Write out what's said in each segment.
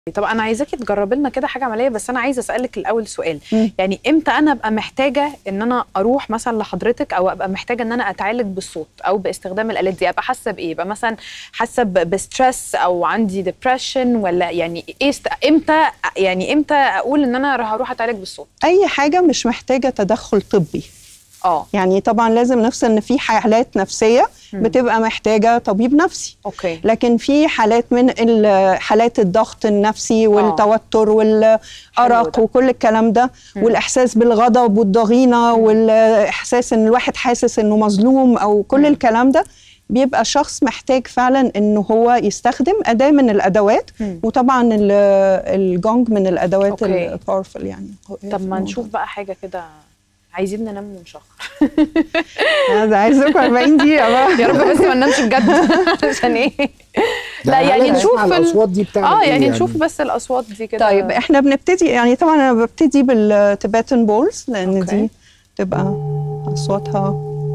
طب انا عايزاكي تجربي لنا كده حاجه عمليه بس انا عايزه اسالك الاول سؤال مم. يعني امتى انا ابقى محتاجه ان انا اروح مثلا لحضرتك او ابقى محتاجه ان انا اتعالج بالصوت او باستخدام الالات دي ابقى حاسه بايه ابقى مثلا حاسه ب- بستريس او عندي ديبرشن ولا يعني ايه است... امتى يعني امتى اقول ان انا هروح اتعالج بالصوت اي حاجه مش محتاجه تدخل طبي اه يعني طبعا لازم نفس ان في حالات نفسيه مم. بتبقى محتاجه طبيب نفسي اوكي لكن في حالات من ال- حالات الضغط النفسي والتوتر والارق ده. وكل الكلام ده مم. والاحساس بالغضب والضغينه والاحساس ان الواحد حاسس انه مظلوم او كل مم. الكلام ده بيبقى شخص محتاج فعلا انه هو يستخدم اداه من الادوات مم. وطبعا ال- الجونج من الادوات أوكي. الباورفل يعني طب ما نشوف بقى حاجه كده عايزين ننام ونشخر انا عايزكم 40 دقيقه بقى يا رب بس ما ننامش بجد عشان ايه لا يعني يعني هل نشوف نسمع ال- الاصوات دي بتاعت اه يعني نشوف بس الاصوات دي كده طيب احنا بنبتدي يعني طبعا انا ببتدي بالتباتن بولز لان أوكي. دي تبقى اصواتها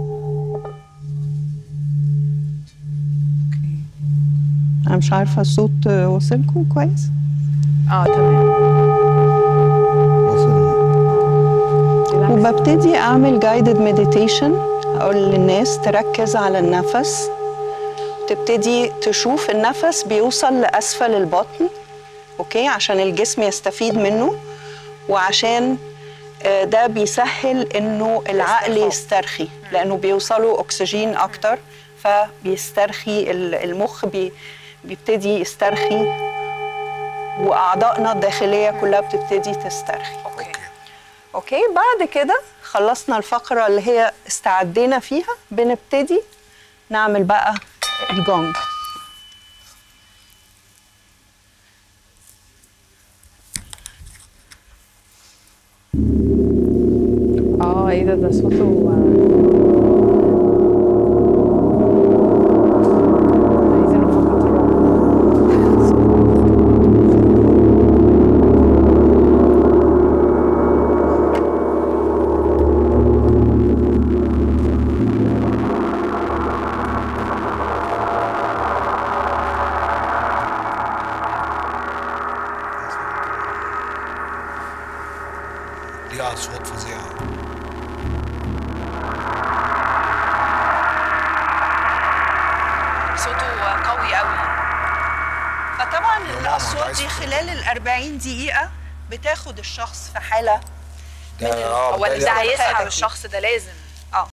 انا مش عارفه الصوت وصلكم كويس اه تمام relax. وببتدي اعمل جايدد مديتيشن اقول للناس تركز على النفس تبتدي تشوف النفس بيوصل لاسفل البطن اوكي عشان الجسم يستفيد منه وعشان آه، ده بيسهل انه العقل الاسترخاء. يسترخي لانه بيوصلوا اكسجين اكتر فبيسترخي ال- المخ بي بيبتدي يسترخي واعضائنا الداخليه كلها بتبتدي تسترخي اوكي اوكي بعد كده خلصنا الفقره اللي هي استعدينا فيها بنبتدي نعمل بقى الجونج اه ايه ده ده صوته عايزينه فقط الرعب. ليها اصوات فظيعه صوته قوي قوي فطبعا ماما، الاصوات عايز دي تقول. خلال ال 40 دقيقه بتاخد الشخص في حاله ده اه هو ده ده هيسحب استرخاء. الشخص ده لازم